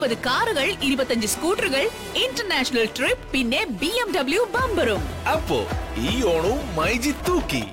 മുപ്പത് കാറുകൾ ഇരുപത്തഞ്ച് സ്കൂട്ടറുകൾ ഇന്റർനാഷണൽ ട്രിപ്പ് പിന്നെ ബി എം ഡബ്ല്യു ബമ്പറും അപ്പോ ഈ ഓണവും മൈജി തൂക്കി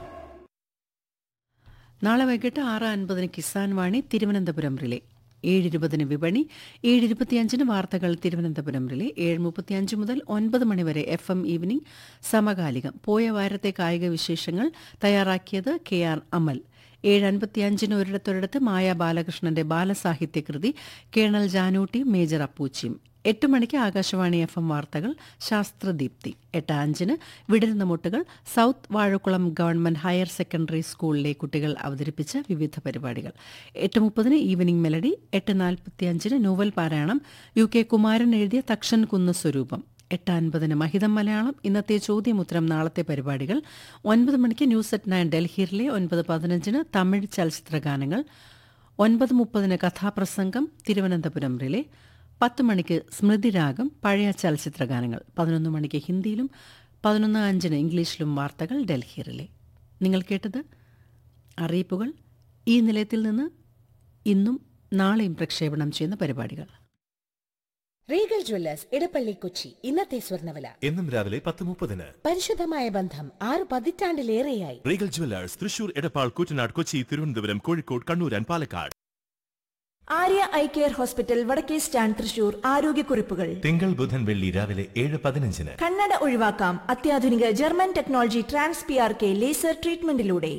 നാളെ വൈകിട്ട് ആറ് അൻപതിന് കിസാൻ വാണി തിരുവനന്തപുരം റിലേ ഏഴ് ഇരുപതിന് വിപണി ഏഴ് ഇരുപത്തിയഞ്ചിന് വാർത്തകൾ തിരുവനന്തപുരം റിലേ ഏഴ് മുപ്പത്തിയഞ്ച് മുതൽ ഒൻപത് മണിവരെ എഫ് എം ഈവനിംഗ് സമകാലികം പോയ വാരത്തെ കായിക വിശേഷങ്ങൾ തയ്യാറാക്കിയത് കെ ആർ അമൽ ഏഴ് അൻപത്തിയഞ്ചിന് ഒരിടത്തൊരിടത്ത് മായ ബാലകൃഷ്ണന്റെ ബാലസാഹിത്യകൃതി കേണൽ ജാനൂട്ടി മേജർ അപ്പൂച്ചിയും എട്ട് മണിക്ക് ആകാശവാണി എഫ് എം വാർത്തകൾ ശാസ്ത്രദീപ്തി എട്ട് അഞ്ചിന് വിടരുന്ന മുട്ടുകൾ south Vazhakulam government higher secondary സ്കൂളിലെ കുട്ടികൾ അവതരിപ്പിച്ച വിവിധ പരിപാടികൾ എട്ട് മുപ്പതിന് ഈവനിംഗ് മെലഡി എട്ട് നാൽപ്പത്തിയഞ്ചിന് നോവൽ പാരായണം യു കെ കുമാരൻ എഴുതിയ തക്ഷൻ കുന്ന് സ്വരൂപം എട്ട് അൻപതിന് മഹിതം മലയാളം ഇന്നത്തെ ചോദ്യമുത്തരം നാളത്തെ പരിപാടികൾ ഒൻപത് മണിക്ക് ന്യൂസ് അറ്റ് നയൻ ഡൽഹിയിലെ ഒൻപത് പതിനഞ്ചിന് തമിഴ് ചലച്ചിത്ര ഗാനങ്ങൾ ഒൻപത് മുപ്പതിന് കഥാപ്രസംഗം തിരുവനന്തപുരം റിലേ പത്ത് മണിക്ക് സ്മൃതിരാഗം പഴയ ചലച്ചിത്ര ഗാനങ്ങൾ പതിനൊന്ന് മണിക്ക് ഹിന്ദിയിലും പതിനൊന്ന് അഞ്ചിന് ഇംഗ്ലീഷിലും വാർത്തകൾ ഡൽഹി റിലേ നിങ്ങൾ കേട്ടത് അറിയിപ്പുകൾ ഈ നിലയത്തിൽ നിന്ന് ഇന്നും നാളെയും പ്രക്ഷേപണം ചെയ്യുന്ന പരിപാടികൾ റീഗൽ ജ്വല്ലേഴ്സ് ഇടപ്പള്ളി കൊച്ചി ഇന്നത്തെ സ്വർണ്ണവില എന്നും രാവിലെ പത്ത് മുപ്പതിന് പരിശുദ്ധമായ ബന്ധം ആറ് പതിറ്റാണ്ടിലേറെയായി Regal jewellers Thrissur Edappal Koottanad Kochi Thiruvananthapuram Kozhikode Kannur and Palakkad Arya eye care hospital Vadakke stand Thrissur ആരോഗ്യക്കുറിപ്പുകൾ തിങ്കൾ ബുധൻ വെള്ളി രാവിലെ ഏഴ് പതിനഞ്ചിന് കണ്ണട ഒഴിവാക്കാം അത്യാധുനിക German technology trans P R K laser ട്രീറ്റ്മെന്റിലൂടെ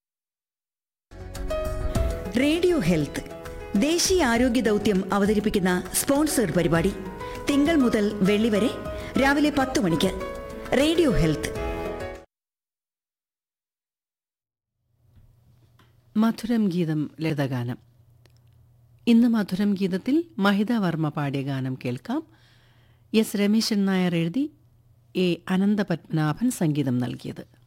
റേഡിയോ ഹെൽത്ത് ദേശീയ ആരോഗ്യ ദൗത്യം അവതരിപ്പിക്കുന്ന സ്പോൺസേഡ് പരിപാടി തിങ്കൾ മുതൽ വെള്ളി വരെ രാവിലെ പത്ത് മണിക്ക് റേഡിയോ ഹെൽത്ത് മധുരം ഗീതം ലളിതഗാനം ഇന്ന് മധുരം ഗീതത്തിൽ മഹിത വർമ്മ പാടിയ ഗാനം കേൾക്കാം എസ് രമേശൻ നായർ എഴുതി എ അനന്തപത്മനാഭൻ സംഗീതം നൽകിയത്